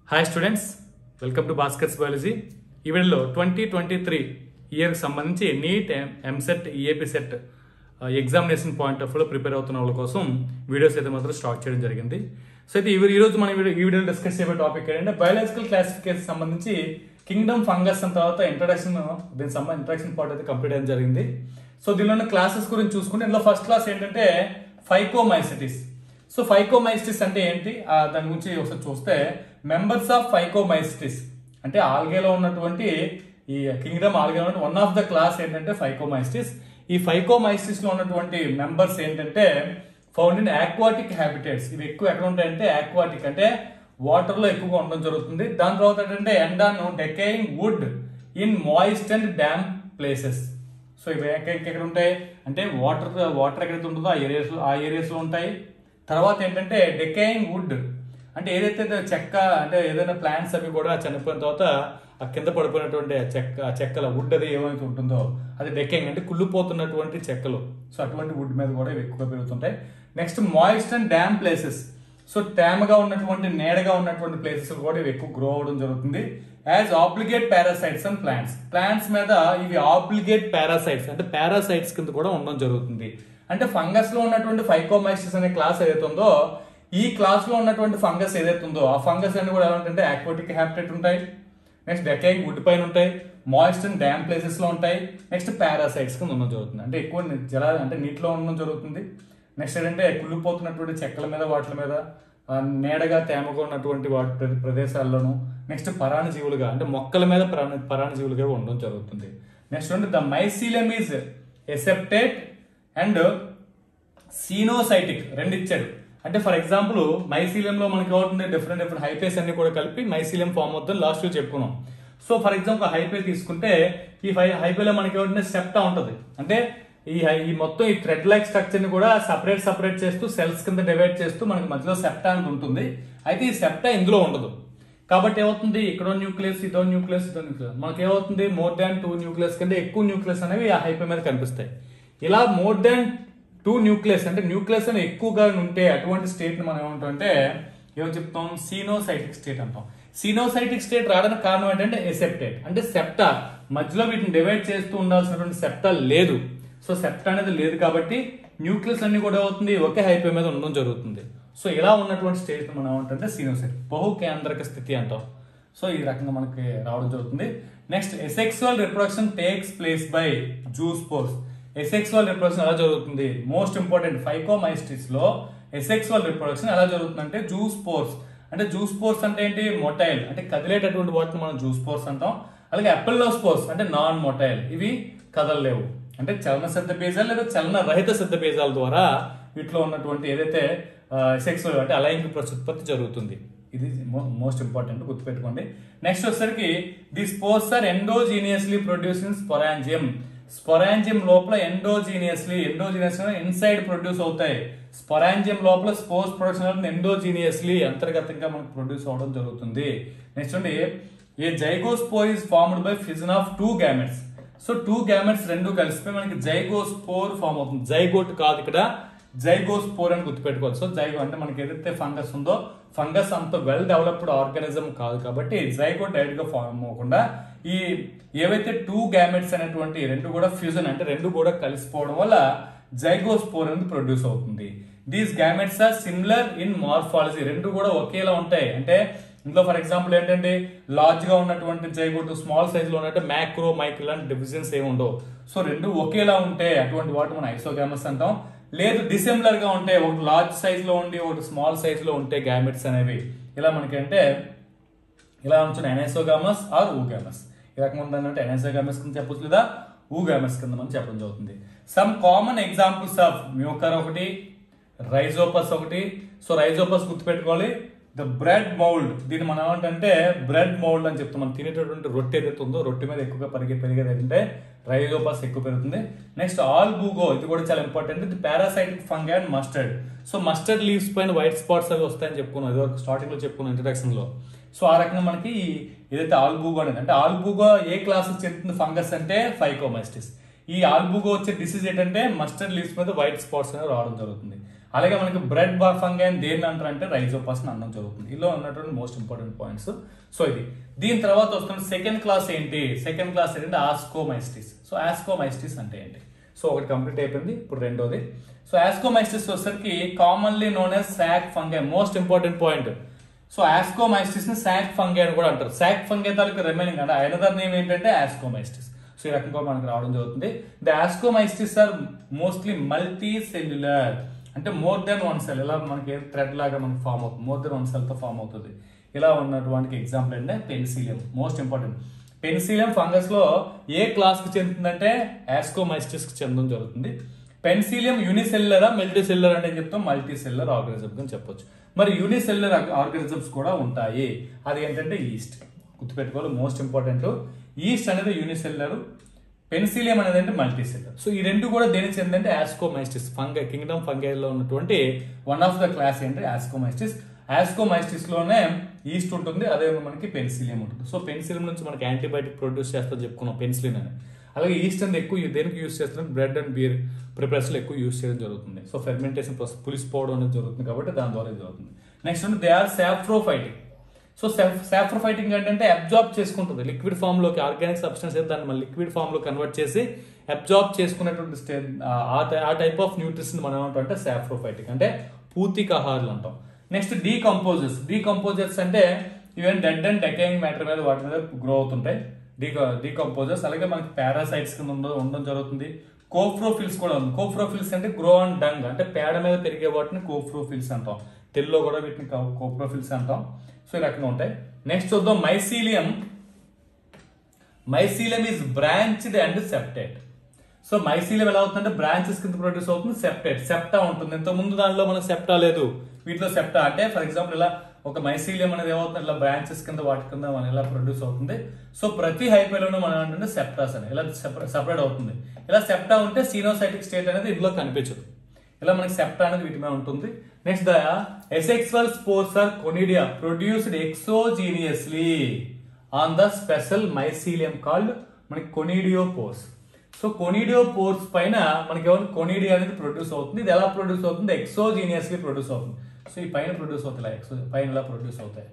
hi students welcome to Bhaskar's biology ఈ వీడియోలో twenty twenty three ఇయర్కి సంబంధించి NEET EAMCET EAP CET examination point of వ్యూలో ప్రిపేర్ అవుతున్న వాళ్ళ కోసం వీడియోస్ అయితే మాత్రం స్టార్ట్ చేయడం జరిగింది సో అయితే ఈ ఈ రోజు మనం ఈ వీడియో- ఈ వీడియోలో డిస్కస్ చేయబోయే టాపిక్ ఏంటంటే బయాలజికల్ క్లాసిఫికేషన్ సంబంధించి కింగ్డమ్ ఫంగస్ అని తర్వాత ఇంట్రడక్షన్ దీనికి సంబంధించి ఇంట్రడక్షన్ పార్ట్ అయితే కంప్లీట్ అయ్యడం జరిగింది సో దీనిలో క్లాసెస్ గురించి చూసుకుంటే ఇందులో ఫస్ట్ క్లాస్ ఏంటంటే ఫైకోమైసిటిస్ సో ఫైకోమైసిటిస్ అంటే ఏంటి ఆ, దాని గురించి ఒకసారి చూస్తే మెంబర్స్ ఆఫ్ ఫైకోమైసిటిస్ అంటే ఆల్గేలో ఉన్నటువంటి ఈ కింగ్డమ్ ఆల్గేలో వన్ ఆఫ్ ద క్లాస్ ఏంటంటే ఫైకోమైసిటిస్ ఈ ఫైకోమైసిటిస్ లో ఉన్నటువంటి మెంబర్స్ ఏంటంటే ఫౌండ్ ఇన్ ఆక్వాటిక్ హ్యాబిటేట్స్ ఇవి ఎక్కువ ఎక్కడ ఉంటాయంటే ఆక్వాటిక్ అంటే వాటర్ లో ఎక్కువగా ఉండడం జరుగుతుంది దాని తర్వాత ఏంటంటే ఎండాను decaying wood in moist and damp places so ఇవి ఎక్క- ఎక్కడ ఉంటాయి అంటే వాటర్ వాటర్ ఎక్కడైతే ఉంటుందో ఆ ఏరియాస్ ఆ ఏరియాస్ లో ఉంటాయి తర్వాత ఏంటంటే డెకేయింగ్ వుడ్ అంటే ఏదైతే చెక్క అంటే ఏదైనా ప్లాంట్స్ అవి కూడా చనిపోయిన తర్వాత ఆ కింద పడిపోయినటువంటి ఆ చెక్క ఆ చెక్కల వుడ్ అది ఏమైతే ఉంటుందో అది డెకేయింగ్ అంటే కుళ్ళిపోతున్నటువంటి చెక్కలు సో అటువంటి వుడ్ మీద కూడా ఇవి ఎక్కువగా పెరుగుతుంటాయి next moist and damp places so తేమగా ఉన్నటువంటి నేడగా ఉన్నటువంటి ప్లేసెస్ కూడా ఇవి ఎక్కువ గ్రో అవడం జరుగుతుంది as obligate parasites and plants plants మీద ఇవి ఆబ్లిగేట్ పారాసైట్స్ అంటే పారాసైట్స్ కింద కూడా ఉండడం జరుగుతుంది అంటే ఫంగస్ లో ఉన్నటువంటి ఫైకోమైసిస్ అనే క్లాస్ ఏదైతే ఉందో ఈ క్లాస్ లో ఉన్నటువంటి ఫంగస్ ఏదైతే ఉందో ఆ ఫంగస్ అన్ని కూడా ఎలా ఉంటాయంటే ఆక్వాటిక్ హ్యాబిటేట్ ఉంటాయి నెక్స్ట్ డెకైంగ్ వుడ్ పైన ఉంటాయి మాయిస్ట్ అండ్ డ్యామ్ ప్లేసెస్ లో ఉంటాయి నెక్స్ట్ పారాసైట్స్ కింద ఉండడం జరుగుతుంది అంటే ఎక్కువ ని- జల అంటే నీటిలో ఉండడం జరుగుతుంది నెక్స్ట్ ఏంటంటే కుళ్ళిపోతున్నటువంటి చెక్కల మీద వాటి మీద ఆ, నీడగా తేమగా ఉన్నటువంటి వాటి ప్ర- ప్రదేశాల్లోనూ నెక్స్ట్ పరాణజీవులుగా అంటే మొక్కల మీద పరాణ పరాణజీవులుగా ఉండడం జరుగుతుంది నెక్స్ట్ అంటే the mycelium is aseptate and coenocytic రెండు ఇచ్చాడు అంటే ఫర్ ఎగ్జాంపుల్ మైసీలియం లో మనకి అవుతుంది డిఫరెంట్ డిఫరెంట్ హైపేస్ అన్ని కూడా కలిపి మైసీలియం ఫామ్ అవుతుంది లాస్ట్ లో చెప్పుకున్నాం సో ఫర్ ఎగ్జాంపుల్ హైపే తీసుకుంటే ఈ హైపేలో మనకి ఏమంటే సెప్టా ఉంటుంది అంటే ఈ హై- ఈ మొత్తం ఈ థ్రెడ్ లైక్ స్ట్రక్చర్ ని కూడా సపరేట్ సపరేట్ చేస్తూ సెల్స్ కింద డివైడ్ చేస్తూ మనకి మధ్యలో సెప్టా అని ఉంటుంది అయితే ఈ సెప్టా ఇందులో ఉండదు కాబట్టి ఏమవుతుంది ఇక్కడో న్యూక్లియస్ ఇదో న్యూక్లియస్ ఇదో న్యూక్లియస్ మనకి ఏమవుతుంది మోర్ దాన్ టూ న్యూక్లియస్ కంటే ఎక్కువ న్యూక్లియస్ అనేవి ఆ హైపే మీద కనిపిస్తాయి ఇలా మోర్ దాన్ టూ న్యూక్లియస్ అంటే న్యూక్లియస్ అని ఎక్కువగా ఉంటే అటువంటి స్టేట్ ని మనం ఏమంటాం ఏమో చెప్తాం సీనోసైటిక్ స్టేట్ అంటాం సీనోసైటిక్ స్టేట్ రావడానికి కారణం ఏంటంటే ఎసెప్టేట్ అంటే సెప్టా మధ్యలో వీటిని డివైడ్ చేస్తూ ఉండాల్సినటువంటి సెప్టా లేదు సో సెప్టా అనేది లేదు కాబట్టి న్యూక్లియస్ అన్ని కూడా అవుతుంది ఒకే హైపే మీద ఉండడం జరుగుతుంది సో ఇలా ఉన్నటువంటి స్టేట్ మనం ఏమంటే సీనోసైట్ బహు కేంద్రక స్థితి అంటాం సో ఈ రకంగా మనకి రావడం జరుగుతుంది next asexual reproduction takes place by zoospores asexual reproduction ఎలా జరుగుతుంది మోస్ట్ ఇంపార్టెంట్ ఫైకోమైస్టిస్ లో ఎసెక్సువల్ రిప్రొడక్షన్ ఎలా జరుగుతుంది అంటే జూస్పోర్స్ అంటే జూస్పోర్స్ అంటే ఏంటి మొటైల్ అంటే కదిలేటటువంటి వాటిని మనం జూస్పోర్స్ అంటాం అలాగే అపెల్లోస్పోర్స్ అంటే నాన్ మొటైల్ ఇవి కదలలేవు అంటే చలన సిద్ధ బీజాలు లేదా చలన రహిత సిద్ధ బీజాల ద్వారా వీటిలో ఉన్నటువంటి ఏదైతే సెక్సువల్ అంటే అలైంగిక ప్రత్యుత్పత్తి జరుగుతుంది ఇది మోస్ట్ ఇంపార్టెంట్ గుర్తుపెట్టుకోండి నెక్స్ట్ వచ్చేసరికి the spores are endogenously producing sporangium sporangium లోపల ఎండోజీనియస్లీ ఎండోజీనియస్ ఇన్సైడ్ ప్రొడ్యూస్ అవుతాయి స్పొరాంజియం లోపల స్పోర్స్ ప్రొడక్షన్ ఎండోజీనియస్లీ అంతర్గతంగా మనకు ప్రొడ్యూస్ అవడం జరుగుతుంది నెక్స్ట్ అండి a zygospore is formed by fission of two gametes so two gametes రెండు కలిసిపోయి మనకి జైగోస్పోర్ ఫామ్ అవుతుంది జైగోట్ కాదు ఇక్కడ జైగోస్పోర్ అని గుర్తుపెట్టుకోవచ్చు సో జైగో అంటే మనకి ఏదైతే ఫంగస్ ఉందో ఫంగస్ అంత వెల్ డెవలప్డ్ ఆర్గానిజం కాదు కాబట్టి జైగోట్ డైరెక్ట్ గా ఫామ్ అవ్వకుండా ఈ ఏవైతే టూ గ్యామెట్స్ అనేటువంటి రెండు కూడా ఫ్యూజన్ అంటే రెండు కూడా కలిసిపోవడం వల్ల జైగోస్పోర్ అనేది ప్రొడ్యూస్ అవుతుంది these gametes are similar in morphology రెండు కూడా ఒకేలా ఉంటాయి అంటే ఇందులో ఫర్ ఎగ్జాంపుల్ ఏంటంటే లార్జ్ గా ఉన్నటువంటి జైగోట్ స్మాల్ సైజ్ లో ఉన్నట్టు మ్యాక్రో మైక్రో లాంటి డివిజన్స్ ఏమి ఉండవు సో రెండు ఒకేలా ఉంటే అటువంటి వాటి మనం ఐసోగామస్ అంటాం లేదు డిసిమిలర్ గా ఉంటే ఒకటి లార్జ్ సైజ్ లో ఉండి ఒకటి స్మాల్ సైజ్ లో ఉంటే గ్యామెట్స్ అనేవి ఇలా మనకి అంటే ఇలా ఉంచిన ఎనైసోగామస్ ఆర్ ఊగామస్ ఈ రకంగా ఉందంటే ఎనైసోగామస్ కింద చెప్పొచ్చు లేదా ఊగామస్ కింద మనం చెప్పడం జరుగుతుంది some common examples of mucor ఒకటి రైజోపస్ ఒకటి సో రైజోపస్ గుర్తుపెట్టుకోవాలి ద బ్రెడ్ మౌల్డ్ దీన్ని మనం ఏమంటే బ్రెడ్ మౌల్డ్ అని చెప్తాం మనం తినేటటువంటి రొట్టె ఏదైతే ఉందో రొట్టె మీద ఎక్కువగా పరిగే పెరిగేది ఏంటంటే రైజోపస్ ఎక్కువ పెరుగుతుంది నెక్స్ట్ ఆల్ బూగో ఇది కూడా చాలా ఇంపార్టెంట్ ఇది parasitic fungi and mustard so mustard leaves పైన వైట్ స్పాట్స్ అవి వస్తాయని చెప్పుకున్నాం ఇదివరకు స్టార్టింగ్ లో చెప్పుకున్నాం ఇంట్రడక్షన్ లో సో ఆ రకంగా మనకి ఏదైతే ఆల్బూగో అనేది అంటే ఆల్బూగో ఏ క్లాస్ చెందుతుంది ఫంగస్ అంటే ఫైకోమైస్టిస్ ఈ ఆల్బూగో వచ్చే డిసీజ్ ఏంటంటే మస్టర్డ్ లీవ్స్ మీద వైట్ స్పాట్స్ అనేవి రావడం జరుగుతుంది అలాగే మనకి బ్రెడ్ ఫంగై అని దేన్ని అంటారు అంటే రైజోపాస్ అని అనడం జరుగుతుంది ఇలా ఉన్నటువంటి మోస్ట్ ఇంపార్టెంట్ పాయింట్స్ సో ఇది దీని తర్వాత వస్తున్న సెకండ్ క్లాస్ ఏంటి సెకండ్ క్లాస్ ఏంటంటే ఆస్కోమైస్టిస్ సో ఆస్కోమైస్టిస్ అంటే ఏంటి సో ఒకటి కంప్లీట్ అయిపోయింది ఇప్పుడు రెండోది సో ఆస్కోమైస్టిస్ వచ్చేసరికి commonly known as sac fungi most important point so ascomycetes ని సాక్ ఫంగై అని కూడా అంటారు సాక్ ఫంగై తాలూకు రిమైనింగ్ అంటే అనదర్ నేమ్ ఏంటంటే ఆస్కోమైస్టిస్ సో ఈ రకంగా మనకు రావడం జరుగుతుంది the ascomycetes are mostly multicellular అంటే మోర్ దెన్ వన్ సెల్ ఇలా మనకి థ్రెడ్ లాగా మనకి ఫామ్ అవుతుంది మోర్ దెన్ వన్ సెల్ తో ఫామ్ అవుతుంది ఇలా ఉన్నటువంటి ఎగ్జాంపుల్ ఏంటంటే penicillium most important penicillium fungus లో ఏ క్లాస్ కి చెందుతుందంటే ఆస్కోమైస్టిస్ కి చెందడం జరుగుతుంది పెన్సిలియం యూనిసెల్లరా మల్టీ సెల్లర్ అంటే ఏం చెప్తాం మల్టీ సెల్లర్ ఆర్గానిజం అని చెప్పొచ్చు మరి యూనిసెల్లర్ ఆర్గానిజమ్స్ కూడా ఉంటాయి అది ఏంటంటే ఈస్ట్ గుర్తుపెట్టుకోవాలి మోస్ట్ ఇంపార్టెంట్ ఈస్ట్ అనేది యూనిసెల్లర్ పెన్సిలియం అనేది అంటే మల్టీ సెల్లర్ సో ఈ రెండు కూడా దేనికి చెందంటే ఆస్కోమైస్టిస్ ఫంగై కింగ్డమ్ ఫంగైలో ఉన్నటువంటి వన్ ఆఫ్ ద క్లాస్ ఏంటి ఆస్కోమైస్టిస్ ఆస్కోమైస్టిస్ లోనే ఈస్ట్ ఉంటుంది అదే మనకి పెన్సిలియం ఉంటుంది సో పెన్సిలియం నుంచి మనకి యాంటీబయాటిక్ ప్రొడ్యూస్ చేస్తా చెప్పుకున్నాం పెన్సిలిన్ అని అలాగే ఈస్ట్ అనేది ఎక్కువ దేనికి యూస్ చేస్తున్నాం బ్రెడ్ అండ్ బీర్ ప్రిపరేషన్ లో ఎక్కువ యూస్ చేయడం జరుగుతుంది సో ఫెర్మెంటేషన్ ప్రాసెస్ పులిసిపోవడం అనేది జరుగుతుంది కాబట్టి దాని ద్వారా ఇది జరుగుతుంది నెక్స్ట్ అంటే they are saprophytic so saprophytic ఏంటంటే అబ్జార్బ్ చేసుకుంటుంది లిక్విడ్ ఫామ్ లోకి ఆర్గానిక్ సబ్స్టెన్స్ అయితే దాన్ని మన లిక్విడ్ ఫామ్ లో కన్వర్ట్ చేసి అబ్జార్బ్ చేసుకునేటువంటి స్టే ఆ టైప్ ఆఫ్ న్యూట్రిషన్ మనం ఏమంటాం అంటే సాఫ్రోఫైటింగ్ అంటే పూతికాహారులు అంటాం నెక్స్ట్ డీకంపోజర్స్ డీకంపోజర్స్ అంటే even dead and decaying matter మీద వాటి మీద గ్రో అవుతుంటాయి డీక డీకంపోజర్స్ అలాగే మనకి పారాసైట్స్ కింద ఉండ- ఉండడం జరుగుతుంది కోఫ్రోఫిల్స్ కూడా ఉంది కోఫ్రోఫిల్స్ అంటే గ్రో అండ్ డంగ్ అంటే పేడ మీద పెరిగే వాటిని కోఫ్రోఫిల్స్ అంటాం తెలుగులో కూడా వీటిని కోఫ్రోఫిల్స్ అంటాం సో ఈ రకంగా ఉంటాయి నెక్స్ట్ చూద్దాం mycelium mycelium is branched and septate so mycelium ఎలా అవుతుందంటే బ్రాంచెస్ కింద ప్రొడ్యూస్ అవుతుంది సెప్టెడ్ సెప్టా ఉంటుంది ఇంత ముందు దానిలో మనకు సెప్టా లేదు వీటిలో సెప్టా అంటే ఫర్ ఎగ్జాంపుల్ ఇలా ఒక మైసీలియం అనేది ఏమవుతుంది ఇలా బ్రాంచెస్ కింద వాటి కింద మన ఇలా ప్రొడ్యూస్ అవుతుంది సో ప్రతి హైపేలోనూ మనం ఏంటంటే సెప్టాస్ అని ఇలా సెపరేట్ అవుతుంది ఇలా సెప్టా ఉంటే సీనోసైటిక్ స్టేట్ అనేది ఇందులో కనిపించదు ఇలా మనకి సెప్టా అనేది వీటి మీద ఉంటుంది next the asexual spores are conidia produced exogenously on the special mycelium called మనకి కొనిడియోపోర్స్ సో కొనిడియోపోర్స్ పైన మనకి ఏమైనా కొనిడియా అనేది ప్రొడ్యూస్ అవుతుంది ఇది ఎలా ప్రొడ్యూస్ అవుతుంది ఎక్సోజీనియస్లీ ప్రొడ్యూస్ అవుతుంది సో ఈ పైన ప్రొడ్యూస్ అవుతాయి ఎక్సో పైన ఇలా ప్రొడ్యూస్ అవుతాయి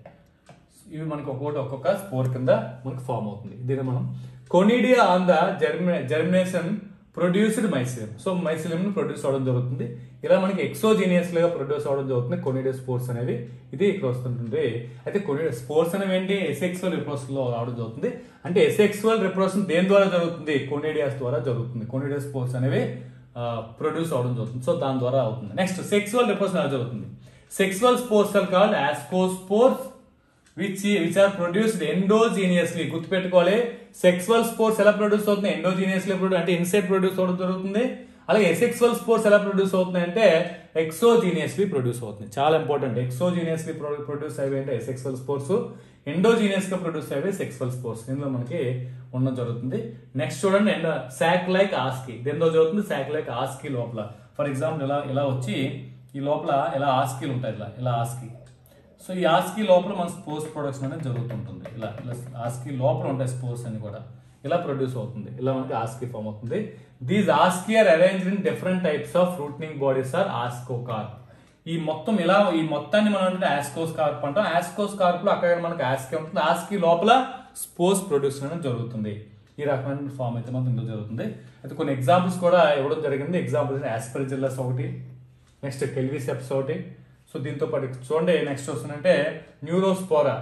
ఇవి మనకి ఒక్కొక్కటి ఒక్కొక్క స్పోర్ కింద మనకి ఫామ్ అవుతుంది దీన్ని మనం కొనిడియా ఆన్ ద జర్మి germination produced mycelium so mycelium produce అవడం జరుగుతుంది ఇలా మనకి ఎక్సోజీనియస్ గా ప్రొడ్యూస్ అవడం జరుగుతుంది కొనిడియా స్పోర్ట్స్ అనేవి ఇది ఇక్కడ వస్తుంటుంది అయితే కొనిడియా స్పోర్ట్స్ అనేవి ఏంటి ఎసెక్సువల్ రిప్రోసల్ లో రావడం జరుగుతుంది అంటే ఎసెక్సువల్ రిప్రోసల్ దేని ద్వారా జరుగుతుంది కొనిడియాస్ ద్వారా జరుగుతుంది కొనిడియా స్పోర్ట్స్ అనేవి ప్రొడ్యూస్ అవడం జరుగుతుంది సో దాని ద్వారా అవుతుంది నెక్స్ట్ సెక్సువల్ రిప్రోసల్ ఎలా జరుగుతుంది sexual spores are called ascospores which which are produced endogenously గుర్తుపెట్టుకోవాలి సెక్సువల్ స్పోర్ట్స్ ఎలా ప్రొడ్యూస్ అవుతుంది ఎండోజీనియస్లీ ప్రొడ్యూస్ అంటే ఇన్సైడ్ ప్రొడ్యూస్ అవడం జరుగుతుంది అలాగే ఎసెక్సువల్ స్పోర్ట్స్ ఎలా ప్రొడ్యూస్ అవుతుంది అంటే ఎక్సోజీనియస్లీ ప్రొడ్యూస్ అవుతుంది చాలా ఇంపార్టెంట్ ఎక్సోజీనియస్లీ ప్రొడ్యూస్ అయ్యి అంటే సెక్సువల్ స్పోర్ట్స్ ఎండోజీనియస్ గా ప్రొడ్యూస్ అయ్యే సెక్సువల్ స్పోర్ట్స్ ఇందులో మనకి ఉండడం జరుగుతుంది నెక్స్ట్ చూడండి అండ్ సాక్ లైక్ ఆస్కీ దేనిలో జరుగుతుంది సాక్ లైక్ ఆస్కీ లోపల ఫర్ ఎగ్జాంపుల్ ఇలా ఇలా వచ్చి ఈ లోపల ఇలా ఆస్కీలు ఉంటాయి ఇలా ఇలా ఆస్కీ సో ఈ ఆస్కీ లోపల మన స్పోర్ట్స్ ప్రొడక్షన్ అనేది జరుగుతుంటుంది ఇలా ఇలా ఆస్కీ లోపల ఉంటాయి స్పోర్ట్స్ అని కూడా ఇలా ప్రొడ్యూస్ అవుతుంది ఇలా మనకి ఆస్కీ ఫామ్ అవుతుంది these asci are arrange in different types of fruiting bodies are ascocarp ఈ మొత్తం ఇలా ఈ మొత్తాన్ని మనం అంటే ఆస్కోస్ కార్ప్ అంటాం ఆస్కోస్ కార్ప్ లో అక్కడ మనకి ఆస్కీ ఉంటుంది ఆస్కీ లోపల స్పోర్ట్స్ ప్రొడ్యూషన్ అనేది జరుగుతుంది ఈ రకమైన ఫామ్ అయితే మనకు ఇందులో జరుగుతుంది అయితే కొన్ని ఎగ్జాంపుల్స్ కూడా ఇవ్వడం జరిగింది ఎగ్జాంపుల్స్ ఆస్పరిజిల్లస్ ఒకటి నెక్స్ట్ కెల్విసెప్స్ ఒకటి సో దీంతో పాటు చూడండి నెక్స్ట్ వస్తుందంటే న్యూరోస్పోరా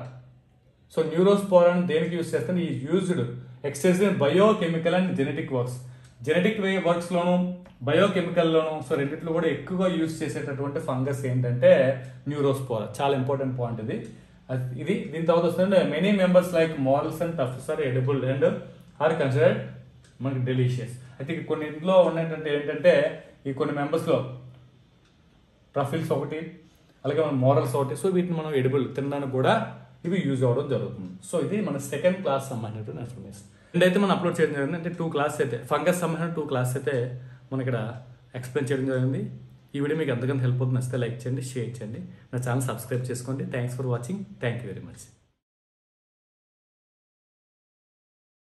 సో న్యూరోస్పోరాన్ దేనికి యూజ్ చేస్తాను ఈ used extensive biochemical and genetic works genetic way works లోను బయోకెమికల్ లోను సో రెండిట్లో కూడా ఎక్కువగా యూజ్ చేసేటటువంటి ఫంగస్ ఏంటంటే న్యూరోస్పోరా చాలా ఇంపార్టెంట్ పాయింట్ ఇది అది- ఇది దీని తర్వాత వస్తుందంటే many members like morels and truffles are edible and are considered మనకి డెలిషియస్ అయితే ఇక కొన్ని ఇంట్లో ఉన్నటువంటి ఏంటంటే ఈ కొన్ని members లో ట్రఫిల్స్ ఒకటి అలాగే మన మోరల్స్ ఒకటి సో వీటిని మనం ఎడిబుల్ తినడానికి కూడా ఇవి యూజ్ అవ్వడం జరుగుతుంది సో ఇది మన సెకండ్ క్లాస్ సంబంధించిన ఇన్ఫర్మేషన్ అండ్ అయితే మనం అప్లోడ్ చేయడం జరిగింది అంటే టూ క్లాస్ అయితే ఫంగస్ సంబంధించిన టూ క్లాస్ అయితే మనం ఇక్కడ ఎక్స్ప్లెయిన్ చేయడం జరిగింది ఈ వీడియో మీకు ఎంతగానో హెల్ప్ అవుతుంది నచ్చితే లైక్ చేయండి షేర్ చేయండి నా ఛానల్ సబ్స్క్రైబ్ చేసుకోండి thanks for watching thank you very much